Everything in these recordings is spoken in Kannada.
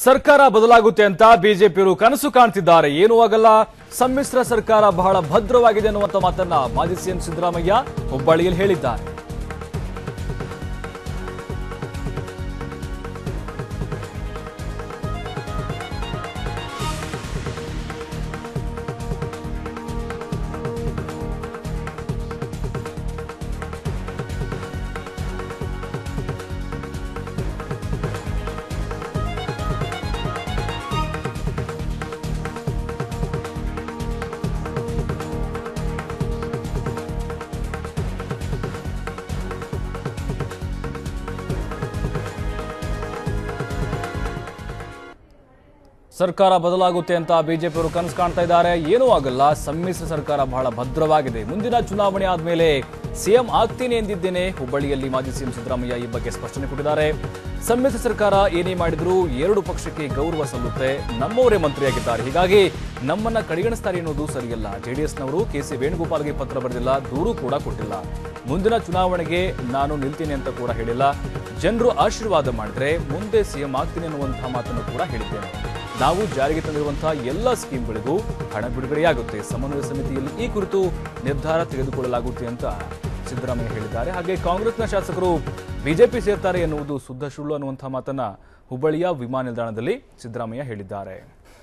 ಸರ್ಕಾರ ಬದಲಾಗುತ್ತೆ ಅಂತ ಬಿಜೆಪಿಯವರು ಕನಸು ಕಾಣ್ತಿದ್ದಾರೆ ಏನೂ ಆಗಲ್ಲ ಸಮ್ಮಿಶ್ರ ಸರ್ಕಾರ ಬಹಳ ಭದ್ರವಾಗಿದೆ ಅನ್ನುವಂತ ಮಾತನ್ನ ಮಾಜಿ ಸಿಎಂ ಸಿದ್ದರಾಮಯ್ಯ ಹುಬ್ಬಳ್ಳಿಯಲ್ಲಿ ಹೇಳಿದ್ದಾರೆ ಸರ್ಕಾರ ಬದಲಾಗುತ್ತೆ ಅಂತ ಬಿಜೆಪಿಯವರು ಕನಸು ಕಾಣ್ತಾ ಇದ್ದಾರೆ ಏನೂ ಆಗಲ್ಲ ಸಮ್ಮಿಶ್ರ ಸರ್ಕಾರ ಬಹಳ ಭದ್ರವಾಗಿದೆ ಮುಂದಿನ ಚುನಾವಣೆ ಆದ್ಮೇಲೆ ಸಿಎಂ ಆಗ್ತೀನಿ ಎಂದಿದ್ದೇನೆ ಹುಬ್ಬಳ್ಳಿಯಲ್ಲಿ ಮಾಜಿ ಸಿಎಂ ಸಿದ್ದರಾಮಯ್ಯ ಈ ಬಗ್ಗೆ ಸ್ಪಷ್ಟನೆ ಕೊಟ್ಟಿದ್ದಾರೆ ಸಮ್ಮಿಶ್ರ ಸರ್ಕಾರ ಏನೇ ಮಾಡಿದ್ರೂ ಎರಡು ಪಕ್ಷಕ್ಕೆ ಗೌರವ ಸಲ್ಲುತ್ತೆ ನಮ್ಮವರೇ ಮಂತ್ರಿಯಾಗಿದ್ದಾರೆ ಹೀಗಾಗಿ ನಮ್ಮನ್ನ ಕಡೆಗಣಿಸ್ತಾರೆ ಎನ್ನುವುದು ಸರಿಯಲ್ಲ ಜೆಡಿಎಸ್ನವರು ಕೆಸಿ ವೇಣುಗೋಪಾಲ್ಗೆ ಪತ್ರ ಬರೆದಿಲ್ಲ ದೂರು ಕೂಡ ಕೊಟ್ಟಿಲ್ಲ ಮುಂದಿನ ಚುನಾವಣೆಗೆ ನಾನು ನಿಲ್ತೀನಿ ಅಂತ ಕೂಡ ಹೇಳಿಲ್ಲ ಜನರು ಆಶೀರ್ವಾದ ಮಾಡಿದ್ರೆ ಮುಂದೆ ಸಿಎಂ ಆಗ್ತೀನಿ ಅನ್ನುವಂತಹ ಮಾತನ್ನು ಕೂಡ ಹೇಳಿದ್ದೇನೆ ನಾವು ಜಾರಿಗೆ ತಂದಿರುವಂತಹ ಎಲ್ಲ ಸ್ಕೀಮ್ಗಳಿಗೂ ಹಣ ಬಿಡುಗಡೆಯಾಗುತ್ತೆ ಸಮನ್ವಯ ಸಮಿತಿಯಲ್ಲಿ ಈ ಕುರಿತು ನಿರ್ಧಾರ ತೆಗೆದುಕೊಳ್ಳಲಾಗುತ್ತೆ ಅಂತ ಸಿದ್ದರಾಮಯ್ಯ ಹೇಳಿದ್ದಾರೆ ಹಾಗೆ ಕಾಂಗ್ರೆಸ್ನ ಶಾಸಕರು ಬಿಜೆಪಿ ಸೇರ್ತಾರೆ ಎನ್ನುವುದು ಶುದ್ಧ ಸುಳ್ಳು ಅನ್ನುವಂತಹ ಮಾತನ್ನ ಹುಬ್ಬಳ್ಳಿಯ ವಿಮಾನ ನಿಲ್ದಾಣದಲ್ಲಿ ಸಿದ್ದರಾಮಯ್ಯ ಹೇಳಿದ್ದಾರೆ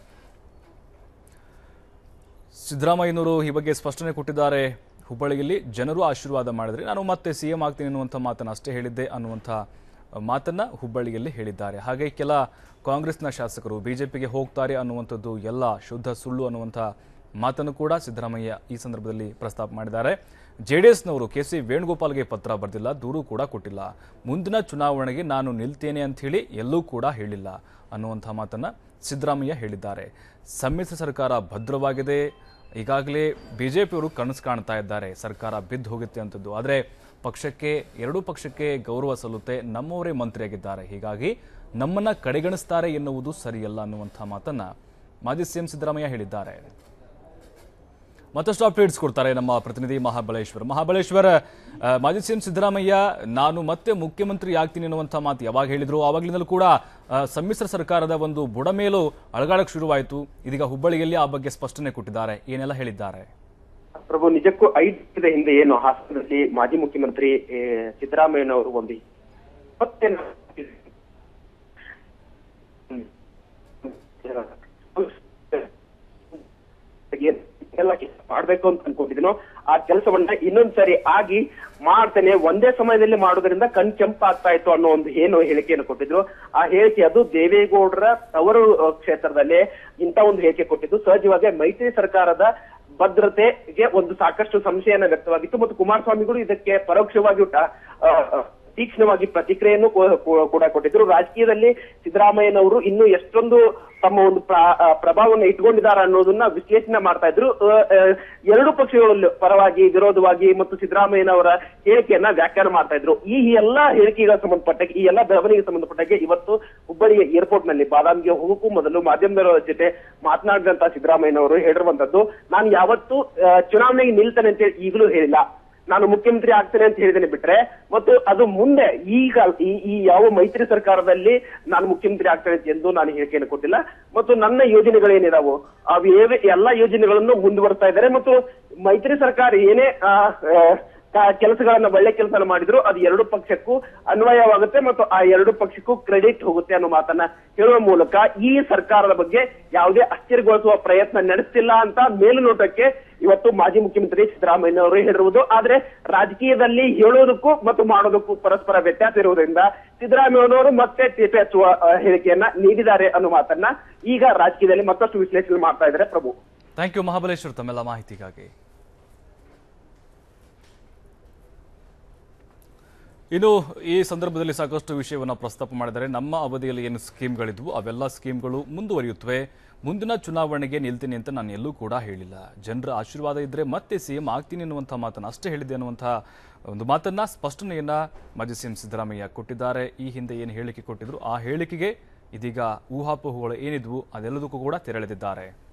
ಸಿದ್ದರಾಮಯ್ಯನವರು ಈ ಬಗ್ಗೆ ಸ್ಪಷ್ಟನೆ ಕೊಟ್ಟಿದ್ದಾರೆ ಹುಬ್ಬಳ್ಳಿಯಲ್ಲಿ ಜನರು ಆಶೀರ್ವಾದ ಮಾಡಿದ್ರೆ ನಾನು ಮತ್ತೆ ಸಿಎಂ ಆಗ್ತೀನಿ ಅನ್ನುವಂಥ ಮಾತನ್ನು ಅಷ್ಟೇ ಹೇಳಿದ್ದೆ ಅನ್ನುವಂಥ ಮಾತನ್ನ ಹುಬ್ಬಳ್ಳಿಯಲ್ಲಿ ಹೇಳಿದ್ದಾರೆ ಹಾಗೆ ಕೆಲ ಕಾಂಗ್ರೆಸ್ನ ಶಾಸಕರು ಬಿಜೆಪಿಗೆ ಹೋಗ್ತಾರೆ ಅನ್ನುವಂಥದ್ದು ಎಲ್ಲ ಶುದ್ಧ ಸುಳ್ಳು ಅನ್ನುವಂಥ ಮಾತನ್ನು ಕೂಡ ಸಿದ್ದರಾಮಯ್ಯ ಈ ಸಂದರ್ಭದಲ್ಲಿ ಪ್ರಸ್ತಾಪ ಮಾಡಿದ್ದಾರೆ ಜೆಡಿಎಸ್ನವರು ಕೆ ಸಿ ವೇಣುಗೋಪಾಲ್ಗೆ ಪತ್ರ ಬರೆದಿಲ್ಲ ದೂರು ಕೂಡ ಕೊಟ್ಟಿಲ್ಲ ಮುಂದಿನ ಚುನಾವಣೆಗೆ ನಾನು ನಿಲ್ತೇನೆ ಅಂತ ಹೇಳಿ ಎಲ್ಲೂ ಕೂಡ ಹೇಳಿಲ್ಲ ಅನ್ನುವಂಥ ಮಾತನ್ನ ಸಿದ್ದರಾಮಯ್ಯ ಹೇಳಿದ್ದಾರೆ ಸಮ್ಮಿಶ್ರ ಸರ್ಕಾರ ಭದ್ರವಾಗಿದೆ ಈಗಾಗಲೇ ಬಿಜೆಪಿಯವರು ಕನಸು ಕಾಣ್ತಾ ಇದ್ದಾರೆ ಸರ್ಕಾರ ಬಿದ್ದು ಹೋಗುತ್ತೆ ಅಂತದ್ದು ಆದರೆ ಪಕ್ಷಕ್ಕೆ ಎರಡೂ ಪಕ್ಷಕ್ಕೆ ಗೌರವ ಸಲ್ಲುತ್ತೆ ನಮ್ಮವರೇ ಮಂತ್ರಿಯಾಗಿದ್ದಾರೆ ಹೀಗಾಗಿ ನಮ್ಮನ್ನ ಕಡೆಗಣಿಸ್ತಾರೆ ಎನ್ನುವುದು ಸರಿಯಲ್ಲ ಅನ್ನುವಂಥ ಮಾತನ್ನ ಮಾಜಿ ಸಿಎಂ ಸಿದ್ದರಾಮಯ್ಯ ಹೇಳಿದ್ದಾರೆ ಮತ್ತಷ್ಟು ಅಪ್ಡೇಟ್ಸ್ ಕೊಡ್ತಾರೆ ನಮ್ಮ ಪ್ರತಿನಿಧಿ ಮಹಾಬಲೇಶ್ವರ್ ಮಹಾಬಲೇಶ್ವರ್ ಆ, ಮಾಜಿ ಸಿಎಂ ಸಿದ್ದರಾಮಯ್ಯ ನಾನು ಮತ್ತೆ ಮುಖ್ಯಮಂತ್ರಿ ಆಗ್ತೀನಿ ಅನ್ನುವಂಥ ಮಾತು ಯಾವಾಗ ಹೇಳಿದ್ರು ಆವಾಗಲಿಂದಲೂ ಕೂಡ ಆ, ಸಮ್ಮಿಶ್ರ ಸರ್ಕಾರದ ಒಂದು ಬುಡ ಮೇಲೂ ಅಳಗಾಡಕ್ಕೆ ಶುರುವಾಯಿತು ಇದೀಗ ಹುಬ್ಬಳ್ಳಿಯಲ್ಲಿ ಆ ಬಗ್ಗೆ ಸ್ಪಷ್ಟನೆ ಕೊಟ್ಟಿದ್ದಾರೆ ಏನೆಲ್ಲ ಹೇಳಿದ್ದಾರೆ ಪ್ರಭು ನಿಜಕ್ಕೂ ಐದು ದಿನದ ಹಿಂದೆ ಏನು ಹಾಸನದಲ್ಲಿ ಮಾಜಿ ಮುಖ್ಯಮಂತ್ರಿ ಏ, ಸಿದ್ದರಾಮಯ್ಯನವರು ಒಂದು ಮತ್ತೆ ಎಲ್ಲ ಮಾಡ್ಬೇಕು ಅಂತ ಅನ್ಕೊಂಡಿದ್ದೀನೋ ಆ ಕೆಲಸವನ್ನ ಇನ್ನೊಂದ್ಸರಿ ಆಗಿ ಮಾಡ್ತೇನೆ ಒಂದೇ ಸಮಯದಲ್ಲಿ ಮಾಡೋದ್ರಿಂದ ಕಣ್ ಕೆಂಪಾಗ್ತಾ ಇತ್ತು ಅನ್ನೋ ಒಂದು ಏನು ಹೇಳಿಕೆಯನ್ನು ಕೊಟ್ಟಿದ್ರು ಆ ಹೇಳಿಕೆ ಅದು ದೇವೇಗೌಡರ ತವರು ಅಹ್, ಕ್ಷೇತ್ರದಲ್ಲೇ ಇಂತ ಒಂದು ಹೇಳಿಕೆ ಕೊಟ್ಟಿದ್ದು ಸಹಜವಾಗಿ ಮೈತ್ರಿ ಸರ್ಕಾರದ ಭದ್ರತೆಗೆ ಒಂದು ಸಾಕಷ್ಟು ಸಂಶಯನ ವ್ಯಕ್ತವಾಗಿತ್ತು ಮತ್ತು ಕುಮಾರಸ್ವಾಮಿಗಳು ಇದಕ್ಕೆ ಪರೋಕ್ಷವಾಗಿ ಟ- ಆ, ಆ, ತೀಕ್ಷ್ಣವಾಗಿ ಪ್ರತಿಕ್ರಿಯೆಯನ್ನು ಕೂ- ಕೂ- ಕೂಡ ಕೊಟ್ಟಿದ್ರು ರಾಜಕೀಯದಲ್ಲಿ ಸಿದ್ದರಾಮಯ್ಯನವರು ಇನ್ನು ಎಷ್ಟೊಂದು ತಮ್ಮ ಒಂದು ಪ್ರ- ಆ, ಪ್ರಭಾವವನ್ನು ಇಟ್ಕೊಂಡಿದ್ದಾರೆ ಅನ್ನೋದನ್ನ ವಿಶ್ಲೇಷಣೆ ಮಾಡ್ತಾ ಇದ್ರು ಆ, ಆ, ಎರಡು ಪಕ್ಷಗಳಲ್ಲೂ ಪರವಾಗಿ ವಿರೋಧವಾಗಿ ಮತ್ತು ಸಿದ್ದರಾಮಯ್ಯನವರ ಹೇಳಿಕೆಯನ್ನ ವ್ಯಾಖ್ಯಾನ ಮಾಡ್ತಾ ಇದ್ರು ಈ ಎಲ್ಲಾ ಹೇಳಿಕೆಗಳ ಸಂಬಂಧಪಟ್ಟ ಈ ಎಲ್ಲಾ ಬೆಳವಣಿಗೆ ಸಂಬಂಧಪಟ್ಟಾಗೆ ಇವತ್ತು ಹುಬ್ಬಳ್ಳಿಯ ಏರ್ಪೋರ್ಟ್ ನಲ್ಲಿ ಬಾದಾಮಿಗೆ ಹೋಗೋಕ್ಕೂ ಮೊದಲು ಮಾಧ್ಯಮದವರ ಜೊತೆ ಮಾತನಾಡಿದಂತ ಸಿದ್ದರಾಮಯ್ಯನವರು ಹೇಳಿರುವಂತದ್ದು ನಾನು ಯಾವತ್ತೂ ಆ, ಚುನಾವಣೆಗೆ ನಿಲ್ತೇನೆ ಅಂತ ಹೇಳಿ ಈಗಲೂ ಹೇಳಿಲ್ಲ ನಾನು ಮುಖ್ಯಮಂತ್ರಿ ಆಗ್ತೇನೆ ಅಂತ ಹೇಳಿದ್ದೇನೆ ಬಿಟ್ರೆ ಮತ್ತು ಅದು ಮುಂದೆ ಈಗ ಈ ಈ ಯಾವ ಮೈತ್ರಿ ಸರ್ಕಾರದಲ್ಲಿ ನಾನು ಮುಖ್ಯಮಂತ್ರಿ ಆಗ್ತೇನೆ ಅಂತ ಎಂದು ನಾನು ಹೇಳಿಕೆಯನ್ನು ಕೊಟ್ಟಿಲ್ಲ ಮತ್ತು ನನ್ನ ಯೋಜನೆಗಳೇನಿದಾವು ಅವು ಏವೆ- ಎಲ್ಲಾ ಯೋಜನೆಗಳನ್ನು ಮುಂದುವರಿಸ್ತಾ ಇದ್ದಾರೆ ಮತ್ತು ಮೈತ್ರಿ ಸರ್ಕಾರ ಏನೇ ಆ, ಆ, ಕ- ಕೆಲಸಗಳನ್ನ ಒಳ್ಳೆ ಕೆಲಸ ಮಾಡಿದ್ರು ಅದು ಎರಡು ಪಕ್ಷಕ್ಕೂ ಅನ್ವಯವಾಗುತ್ತೆ ಮತ್ತು ಆ ಎರಡು ಪಕ್ಷಕ್ಕೂ ಕ್ರೆಡಿಟ್ ಹೋಗುತ್ತೆ ಅನ್ನೋ ಮಾತನ್ನ ಹೇಳುವ ಮೂಲಕ ಈ ಸರ್ಕಾರದ ಬಗ್ಗೆ ಯಾವುದೇ ಅಸ್ಥಿರಗೊಳಿಸುವ ಪ್ರಯತ್ನ ನಡೆಸ್ತಿಲ್ಲ ಅಂತ ಮೇಲುನೋಟಕ್ಕೆ ಇವತ್ತು ಮಾಜಿ ಮುಖ್ಯಮಂತ್ರಿ ಸಿದ್ದರಾಮಯ್ಯನವರು ಹೇಳಿರುವುದು ಆದ್ರೆ ರಾಜಕೀಯದಲ್ಲಿ ಹೇಳೋದಕ್ಕೂ ಮತ್ತು ಮಾಡೋದಕ್ಕೂ ಪರಸ್ಪರ ವ್ಯತ್ಯಾಸ ಇರುವುದರಿಂದ ಸಿದ್ದರಾಮಯ್ಯನವರು ಮತ್ತೆ ತೇಪೆ ಹಚ್ಚುವ ಆ, ಹೇಳಿಕೆಯನ್ನ ನೀಡಿದ್ದಾರೆ ಅನ್ನೋ ಮಾತನ್ನ ಈಗ ರಾಜಕೀಯದಲ್ಲಿ ಮತ್ತಷ್ಟು ವಿಶ್ಲೇಷಣೆ ಮಾಡ್ತಾ ಇದ್ದಾರೆ ಪ್ರಭು ಥ್ಯಾಂಕ್ ಯು ಮಹಾಬಲೇಶ್ವರ್ ತಮ್ಮೆಲ್ಲ ಮಾಹಿತಿಗಾಗಿ ಇನ್ನು ಈ ಸಂದರ್ಭದಲ್ಲಿ ಸಾಕಷ್ಟು ವಿಷಯವನ್ನು ಪ್ರಸ್ತಾಪ ಮಾಡಿದರೆ ನಮ್ಮ ಅವಧಿಯಲ್ಲಿ ಏನು ಸ್ಕೀಮ್ಗಳಿದ್ವು ಅವೆಲ್ಲ ಸ್ಕೀಮ್ಗಳು ಮುಂದುವರಿಯುತ್ತವೆ ಮುಂದಿನ ಚುನಾವಣೆಗೆ ನಿಲ್ತೀನಿ ಅಂತ ನಾನು ಎಲ್ಲೂ ಕೂಡ ಹೇಳಿಲ್ಲ ಜನರ ಆಶೀರ್ವಾದ ಇದ್ರೆ ಮತ್ತೆ ಸಿಎಂ ಆಗ್ತೀನಿ ಅನ್ನುವಂಥ ಮಾತನ್ನು ಅಷ್ಟೇ ಹೇಳಿದೆ ಅನ್ನುವಂಥ ಒಂದು ಮಾತನ್ನ ಸ್ಪಷ್ಟನೆಯನ್ನ ಮಾಜಿ ಸಿಎಂ ಸಿದ್ದರಾಮಯ್ಯ ಕೊಟ್ಟಿದ್ದಾರೆ ಈ ಹಿಂದೆ ಏನು ಹೇಳಿಕೆ ಕೊಟ್ಟಿದ್ರು ಆ ಹೇಳಿಕೆಗೆ ಇದೀಗ ಊಹಾಪೋಹಗಳು ಏನಿದ್ವು ಅದೆಲ್ಲದಕ್ಕೂ ಕೂಡ ತೆರಳಿದಿದ್ದಾರೆ